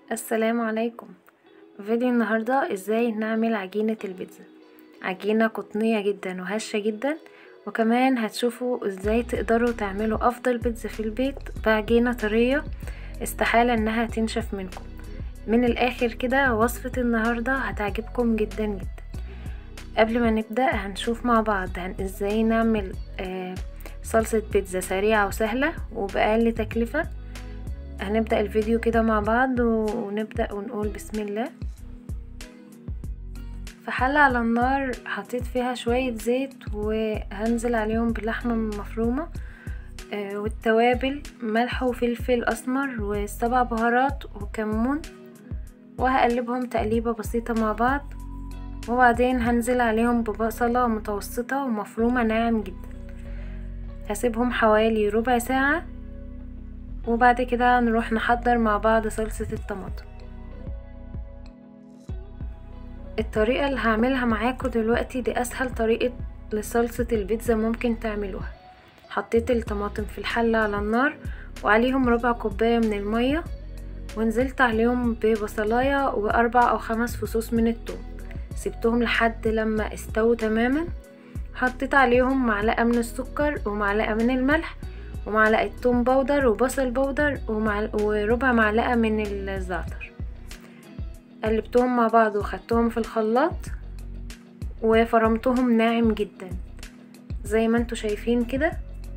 السلام عليكم فيديو النهاردة ازاي نعمل عجينة البيتزا عجينة قطنية جدا وهشة جدا وكمان هتشوفوا ازاي تقدروا تعملوا افضل بيتزا في البيت بعجينة طرية استحالة انها تنشف منكم من الاخر كده وصفة النهاردة هتعجبكم جدا جدا قبل ما نبدأ هنشوف مع بعض هن ازاي نعمل آه صلصة بيتزا سريعة وسهلة وبأقل تكلفة هنبدأ الفيديو كده مع بعض ونبدأ ونقول بسم الله في حلة على النار حطيت فيها شوية زيت وهنزل عليهم بلحمة مفرومة آه والتوابل ملح وفلفل اسمر والسبع بهارات وكمون وهقلبهم تقليبة بسيطة مع بعض وبعدين هنزل عليهم ببصلة متوسطة ومفرومة ناعم جدا هسيبهم حوالي ربع ساعة وبعد كده نروح نحضر مع بعض صلصة الطماطم الطريقة اللي هعملها معاكم دلوقتي دي اسهل طريقة لصلصة البيتزا ممكن تعملوها حطيت الطماطم في الحلة على النار وعليهم ربع كوباية من المية ونزلت عليهم ببصلاية واربع او خمس فصوص من الثوم سبتهم لحد لما استووا تماما حطيت عليهم معلقة من السكر ومعلقة من الملح ومعلقة توم باودر وبصل باودر ومع... وربع معلقة من الزعتر قلبتهم مع بعض وخدتهم في الخلاط وفرمتهم ناعم جدا زي ما انتوا شايفين كده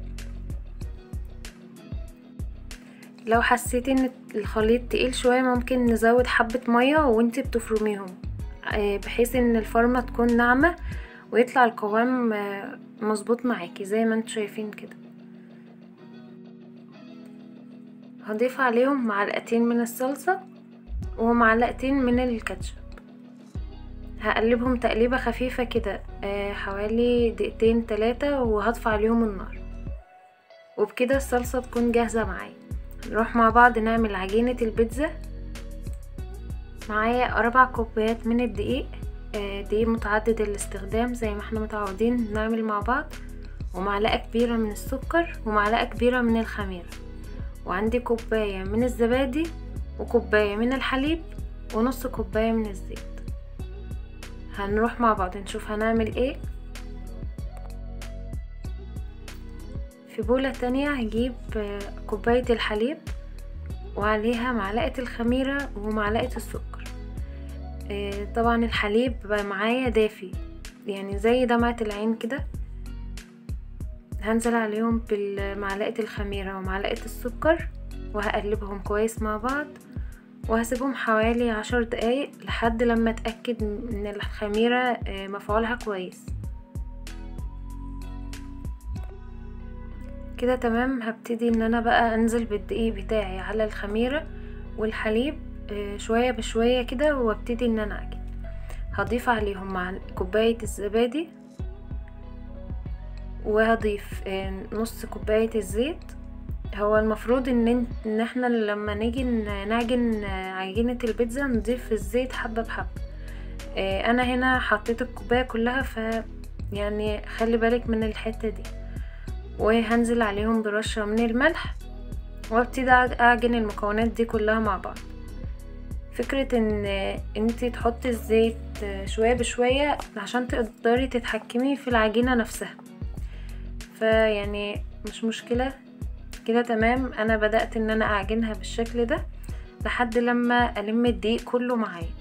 لو حسيتي ان الخليط تقيل شوية ممكن نزود حبة مية وانتي بتفرميهم بحيث ان الفرمة تكون ناعمة ويطلع القوام مظبوط معاكي زي ما انتوا شايفين كده هضيف عليهم معلقتين من الصلصة ومعلقتين من الكاتشب هقلبهم تقليبة خفيفة كده حوالي دقيقتين تلاتة وهطفي عليهم النار وبكده الصلصة تكون جاهزة معايا نروح مع بعض نعمل عجينة البيتزا معايا أربع كوبايات من الدقيق دقيق متعدد الاستخدام زي ما احنا متعودين نعمل مع بعض ومعلقة كبيرة من السكر ومعلقة كبيرة من الخميرة وعندي كوباية من الزبادي وكوباية من الحليب ونص كوباية من الزيت هنروح مع بعض نشوف هنعمل ايه في بولة تانية هجيب كوباية الحليب وعليها معلقة الخميرة ومعلقة السكر طبعا الحليب معايا دافي يعني زي دمعة العين كده هنزل عليهم بمعلقة الخميرة ومعلقة السكر وهقلبهم كويس مع بعض وهسيبهم حوالي عشر دقايق لحد لما اتأكد ان الخميرة مفعولها كويس كده تمام هبتدي ان انا بقى انزل بالدقيق بتاعي على الخميرة والحليب شوية بشوية كده وابتدي ان انا اعجن هضيف عليهم مع كوباية الزبادي وهضيف نص كوباية الزيت هو المفروض ان ان احنا لما نيجي نعجن عجينة البيتزا نضيف الزيت حبة بحبة انا هنا حطيت الكوباية كلها ف يعني خلي بالك من الحتة دي وهنزل عليهم برشة من الملح وابتدي اعجن المكونات دي كلها مع بعض فكرة ان انتي تحطي الزيت شوية بشوية عشان تقدري تتحكمي في العجينة نفسها فيعني مش مشكلة كده تمام انا بدأت ان انا اعجنها بالشكل ده لحد لما الم الدقيق كله معايا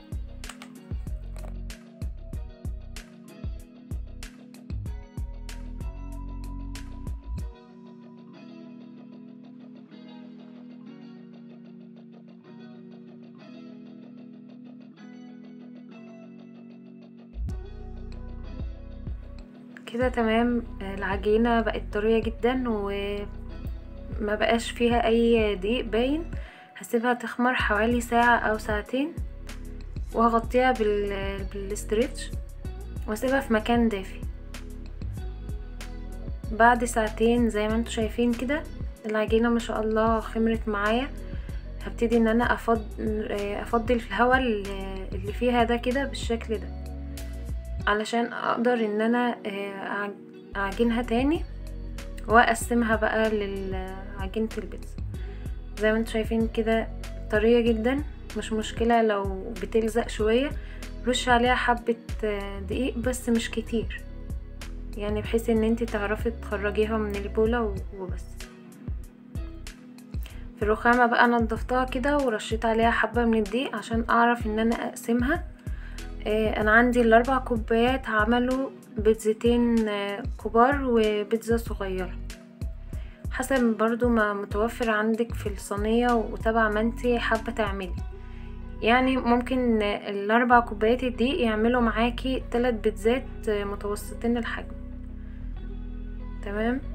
كده تمام العجينة بقت طرية جدا وما بقاش فيها اي دقيق باين هسيبها تخمر حوالي ساعة او ساعتين وهغطيها بال... بالاسترتش واسيبها في مكان دافي بعد ساعتين زي ما انتوا شايفين كده العجينة ما شاء الله خمرت معايا هبتدي ان انا افض افضي الهواء اللي فيها ده كده بالشكل ده علشان اقدر ان انا اعجنها تاني واقسمها بقى لعجينة البيتزا زي ما انتم شايفين كده طرية جدا مش مشكلة لو بتلزق شوية رش عليها حبة دقيق بس مش كتير يعني بحيث ان انت تعرفي تخرجيها من البولة وبس في الرخامة بقى نضفتها كده ورشيت عليها حبة من الدقيق عشان اعرف ان انا اقسمها انا عندي الاربع كوبايات عملوا بيتزتين كبار وبيتزا صغيرة حسب برضو ما متوفر عندك في الصينية وتبع ما انتي حابة تعملي يعني ممكن الاربع كوبايات الدقيق يعملوا معاكي تلات بيتزات متوسطين الحجم تمام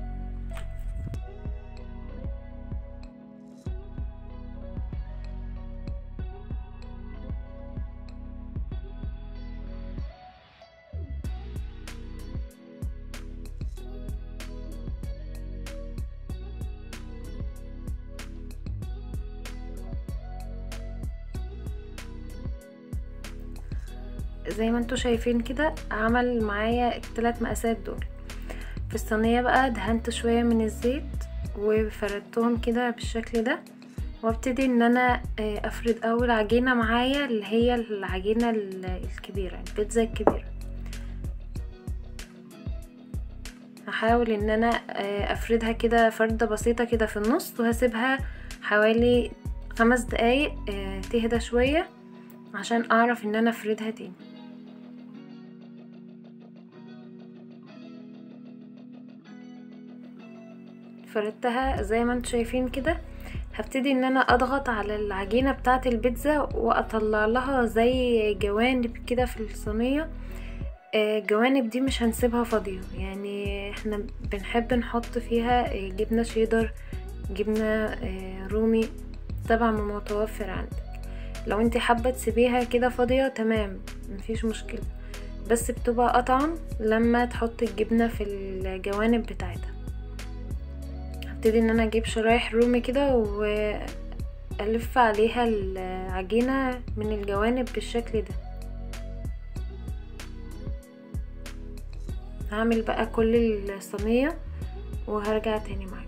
زي ما انتوا شايفين كده عمل معايا الثلاث مقاسات دول في الصينيه بقى دهنت شويه من الزيت وفردتهم كده بالشكل ده وابتدي ان انا افرد اول عجينه معايا اللي هي العجينه الكبيره البيتزا الكبيره هحاول ان انا افردها كده فردة بسيطة كده في النص وهسيبها حوالي خمس دقايق تهدى شوية عشان اعرف ان انا افردها تاني فردتها زي ما انتم شايفين كده هبتدي ان انا اضغط على العجينة بتاعة البيتزا واطلع لها زي جوانب كده في الصينية الجوانب دي مش هنسيبها فاضية يعني احنا بنحب نحط فيها جبنة شيدر جبنة رومي طبعا ما متوفر عندك لو انت حابة تسيبيها كده فاضية تمام مفيش مشكلة بس بتبقى اطعم لما تحط الجبنة في الجوانب بتاعتها هبتدي ان انا اجيب شرايح رومي كده والف عليها العجينة من الجوانب بالشكل ده هعمل بقى كل الصينية وهرجع تاني معاكم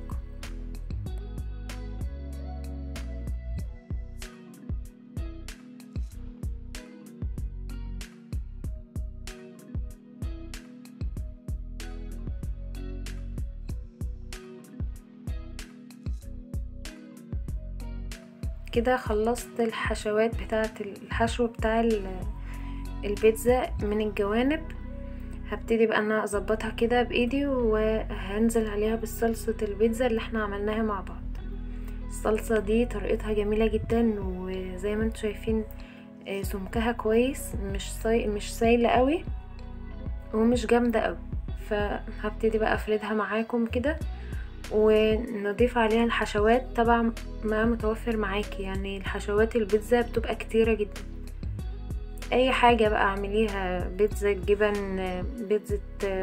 كده خلصت الحشوات بتاعه الحشو بتاع البيتزا من الجوانب هبتدي بقى انا اظبطها كده بايدي وهنزل عليها بالصلصة البيتزا اللي احنا عملناها مع بعض الصلصة دي طريقتها جميلة جدا وزي ما انتم شايفين سمكها كويس مش ساي... مش سايلة قوي ومش جامدة قوي فهبتدي بقى افردها معاكم كده ونضيف عليها الحشوات طبعا ما متوفر معاكي يعني الحشوات البيتزا بتبقى كتيرة جدا اي حاجة بقى اعمليها بيتزا جبن بيتزا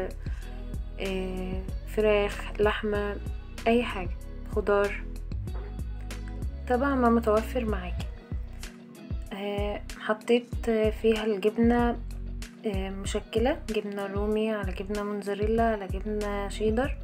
فراخ لحمة اي حاجة خضار طبعا ما متوفر معاكي حطيت فيها الجبنة مشكلة جبنة رومي على جبنة موتزاريلا على جبنة شيدر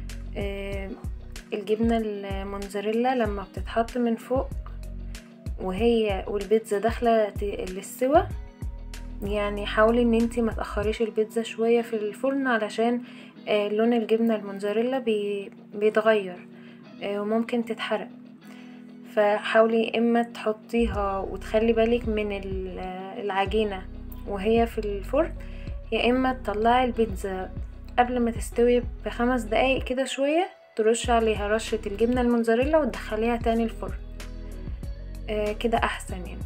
الجبنة الموتزاريلا لما بتتحط من فوق وهي والبيتزا داخلة للسوا يعني حاولي ان انتي ما تاخريش البيتزا شويه في الفرن علشان لون الجبنه الموتزاريلا بيتغير وممكن تتحرق فحاولي اما تحطيها وتخلي بالك من العجينه وهي في الفرن يا اما تطلعي البيتزا قبل ما تستوي بخمس دقايق كده شويه ترش عليها رشه الجبنه الموتزاريلا وتدخليها تاني الفرن كده احسن يعني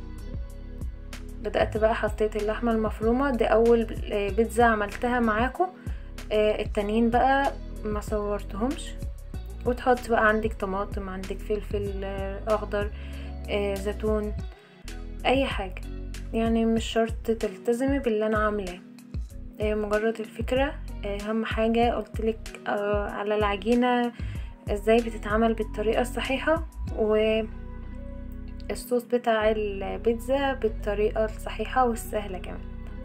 بدأت بقى حطيت اللحمة المفرومة دي أول بيتزا عملتها معاكم التانيين بقى ما صورتهمش وتحط بقى عندك طماطم عندك فلفل أخضر زيتون أي حاجة يعني مش شرط تلتزمي باللي أنا عاملاه مجرد الفكرة أهم حاجة قلتلك على العجينة ازاي بتتعمل بالطريقة الصحيحة و الصوص بتاع البيتزا بالطريقة الصحيحة والسهلة كمان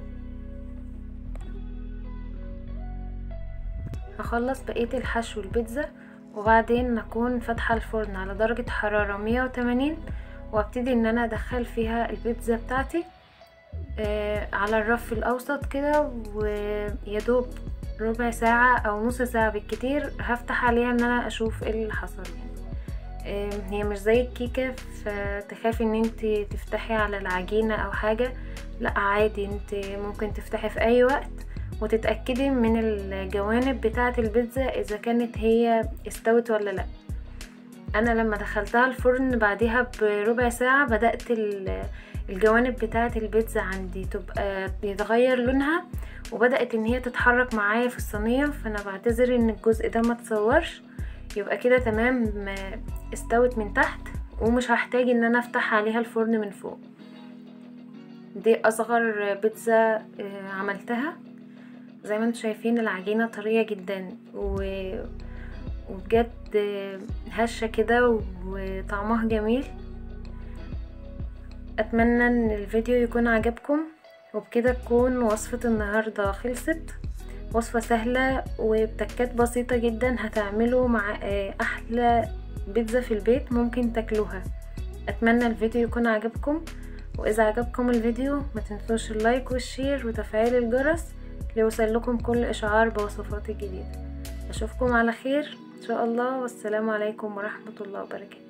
هخلص بقية الحشو البيتزا وبعدين نكون فاتحة الفرن على درجة حرارة مية وتمانين وابتدي ان انا ادخل فيها البيتزا بتاعتي آه على الرف الاوسط كده ويدوب ربع ساعة او نص ساعة بالكتير هفتح عليها ان انا اشوف ايه اللي حصل يعني آه هي مش زي الكيكة فتخافي ان انت تفتحي على العجينة او حاجة لا عادي انت ممكن تفتحي في اي وقت وتتأكدي من الجوانب بتاعة البيتزا اذا كانت هي استوت ولا لا انا لما دخلتها الفرن بعديها بربع ساعة بدأت الجوانب بتاعة البيتزا عندي تبقى يتغير لونها وبدأت ان هي تتحرك معايا في الصينية فانا بعتذر ان الجزء ده ما تصورش يبقى كده تمام استوت من تحت ومش هحتاج ان انا افتح عليها الفرن من فوق دي اصغر بيتزا عملتها زي ما انتم شايفين العجينة طرية جدا و... وبجد هشة كده وطعمها جميل اتمنى ان الفيديو يكون عجبكم وبكده تكون وصفة النهاردة خلصت وصفة سهلة وبتكات بسيطة جدا هتعملوا مع احلى بيتزا في البيت ممكن تاكلوها اتمنى الفيديو يكون عجبكم واذا عجبكم الفيديو ما تنسوش اللايك والشير وتفعيل الجرس ليوصل لكم كل اشعار بوصفاتي الجديدة اشوفكم على خير ان شاء الله والسلام عليكم ورحمة الله وبركاته